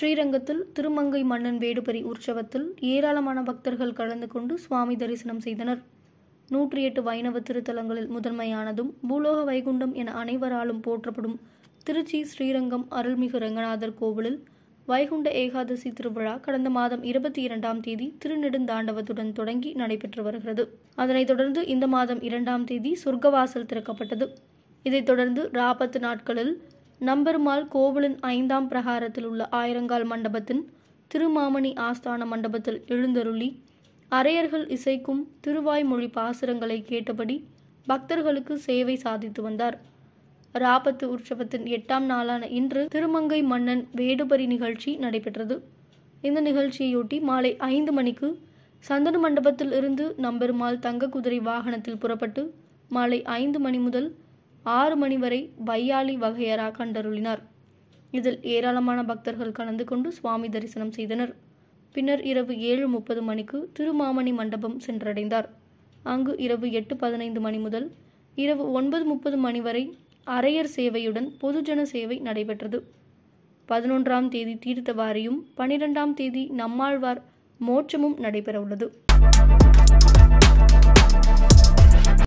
ஸ்ரீரங்கத்தில் திருமங்கை மன்னன் வேடுபரி உற்சவத்தில் ஏராளமான பக்தர்கள் கலந்து கொண்டு சுவாமி தரிசனம் செய்தனர் நூற்றி எட்டு வைணவ திருத்தலங்களில் முதன்மையானதும் பூலோக வைகுண்டம் என அனைவராலும் போற்றப்படும் திருச்சி ஸ்ரீரங்கம் அருள்மிகு ரங்கநாதர் கோவிலில் வைகுண்ட ஏகாதசி திருவிழா கடந்த மாதம் இருபத்தி இரண்டாம் தேதி திருநெடுந்தாண்டவத்துடன் தொடங்கி நடைபெற்று வருகிறது அதனைத் தொடர்ந்து இந்த மாதம் இரண்டாம் தேதி சொர்க்கவாசல் திறக்கப்பட்டது இதைத் தொடர்ந்து ராபத்து நாட்களில் நம்பெருமாள் கோவிலின் ஐந்தாம் பிரகாரத்தில் உள்ள ஆயிரங்கால் மண்டபத்தின் திருமாமணி ஆஸ்தான மண்டபத்தில் எழுந்தருளி அரையர்கள் இசைக்கும் திருவாய்மொழி பாசுரங்களை கேட்டபடி பக்தர்களுக்கு சேவை சாதித்து வந்தார் ராபத்து உற்சவத்தின் எட்டாம் நாளான இன்று திருமங்கை மன்னன் வேடுபரி நிகழ்ச்சி நடைபெற்றது இந்த நிகழ்ச்சியையொட்டி மாலை ஐந்து மணிக்கு சந்தன மண்டபத்தில் இருந்து நம்பெருமாள் தங்க குதிரை வாகனத்தில் புறப்பட்டு மாலை ஐந்து மணி முதல் ஆறு மணி வரை வையாளி வகையரா கண்டருளினார் இதில் ஏராளமான பக்தர்கள் கலந்து கொண்டு சுவாமி தரிசனம் செய்தனர் பின்னர் இரவு ஏழு முப்பது மணிக்கு திருமாமணி மண்டபம் சென்றடைந்தார் அங்கு இரவு எட்டு பதினைந்து மணி முதல் இரவு ஒன்பது முப்பது மணி வரை அரையர் சேவையுடன் பொதுஜன சேவை நடைபெற்றது பதினொன்றாம் தேதி தீர்த்தவாரியும் பனிரெண்டாம் தேதி நம்மாழ்வார் மோட்சமும் நடைபெறவுள்ளது